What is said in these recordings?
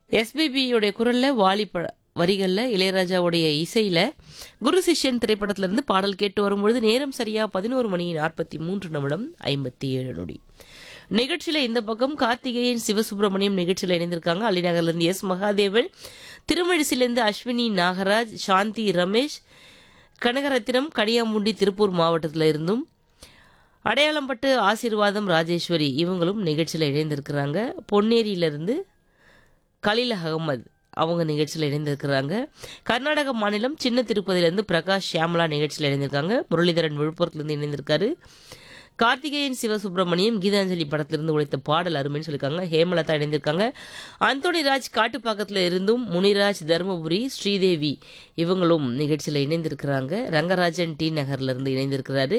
எஸ்பிபியோடைய குரல்ல வாலி ப வரிகள்ல இளையராஜாவுடைய இசையில குரு சிஷ்யன் திரைப்படத்திலிருந்து பாடல் கேட்டு வரும்பொழுது நேரம் சரியா பதினோரு மணி நாற்பத்தி மூன்று நிமிடம் ஐம்பத்தி ஏழு நொடி நிகழ்ச்சியில இந்த பக்கம் கார்த்திகேயன் சிவசுப்பிரமணியம் நிகழ்ச்சியில் இணைந்திருக்காங்க அலிநகர்ல இருந்து எஸ் மகாதேவன் திருமழிசிலிருந்து அஸ்வினி நாகராஜ் சாந்தி ரமேஷ் கனகரத்தினம் கனியாமுண்டி திருப்பூர் மாவட்டத்தில் இருந்தும் அடையாளம்பட்டு ஆசீர்வாதம் ராஜேஸ்வரி இவங்களும் நிகழ்ச்சியில் இணைந்திருக்கிறாங்க பொன்னேரியிலிருந்து கலீல் அகமது அவங்க நிகழ்ச்சியில் இணைந்திருக்கிறாங்க கர்நாடக மாநிலம் சின்ன திருப்பதியிலேருந்து பிரகாஷ் ஷியாமலா நிகழ்ச்சியில் இணைந்திருக்காங்க முரளிதரன் விழுப்புரத்துலேருந்து இணைந்திருக்காரு கார்த்திகேயன் சிவசுப்பிரமணியம் கீதாஞ்சலி படத்திலிருந்து உழைத்த பாடல் அருமைன்னு சொல்லியிருக்காங்க ஹேமலதா இணைந்திருக்காங்க அந்தோணி ராஜ் காட்டுப்பாக்கத்தில் இருந்தும் முனிராஜ் தருமபுரி ஸ்ரீதேவி இவங்களும் நிகழ்ச்சியில் இணைந்திருக்கிறாங்க ரங்கராஜன் டி நகர்ல இருந்து இணைந்திருக்கிறாரு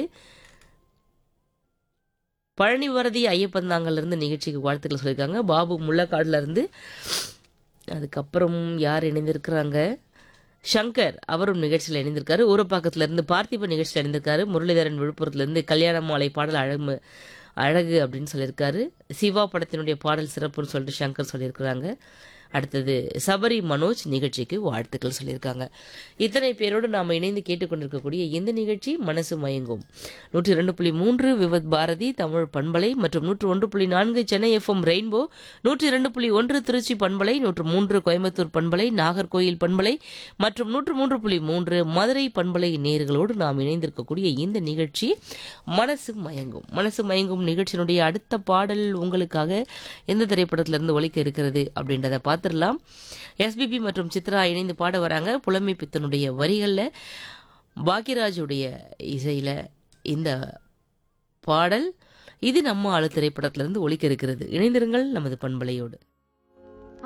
பழனி வரதி ஐயப்பந்தாங்கல்ல இருந்து நிகழ்ச்சிக்கு வாழ்த்துக்கள் சொல்லியிருக்காங்க பாபு முள்ளக்காடுல இருந்து அதுக்கப்புறம் யார் இணைந்திருக்கிறாங்க சங்கர் அவரும் நிகழ்ச்சியில் இணைந்திருக்காரு ஊரப்பாக்கத்துல இருந்து பார்த்திப நிகழ்ச்சியில் இணைந்திருக்காரு முரளிதரன் விழுப்புரத்துல இருந்து கல்யாண மாலை பாடல் அழகு அழகு அப்படின்னு சொல்லியிருக்காரு சிவா படத்தினுடைய பாடல் சிறப்புன்னு சொல்லிட்டு சங்கர் சொல்லியிருக்கிறாங்க அடுத்தது சபரி மனோஜ் நிகழ்ச்சிக்கு வாழ்த்துக்கள் சொல்லியிருக்காங்க இத்தனை பேரோடு நாம் இணைந்து கேட்டுக்கொண்டிருக்கக்கூடிய இந்த நிகழ்ச்சி மனசு மயங்கும் நூற்றி ரெண்டு புள்ளி மூன்று விவத் பாரதி தமிழ் பண்பலை மற்றும் நூற்று ஒன்று புள்ளி நான்கு சென்னை எஃப்எம் ரெயின்போ நூற்றி இரண்டு புள்ளி ஒன்று திருச்சி பண்பலை நூற்று மூன்று கோயம்புத்தூர் பண்பலை நாகர்கோயில் பண்பலை மற்றும் நூற்று மூன்று புள்ளி மூன்று மதுரை பண்பலை நேர்களோடு நாம் இணைந்திருக்கக்கூடிய இந்த நிகழ்ச்சி மனசு மயங்கும் மனசு மயங்கும் நிகழ்ச்சியினுடைய அடுத்த பாடல் உங்களுக்காக எந்த திரைப்படத்திலிருந்து ஒலிக்க இருக்கிறது அப்படின்றத பார்த்துடலாம் எஸ்பிபி மற்றும் சித்ரா இணைந்து பாட வராங்க புலமை பித்தனுடைய வரிகளில் பாக்யராஜுடைய இசையில் இந்த பாடல் இது நம்ம ஆளு திரைப்படத்திலிருந்து ஒலிக்க இருக்கிறது இணைந்திருங்கள் நமது பண்பலையோடு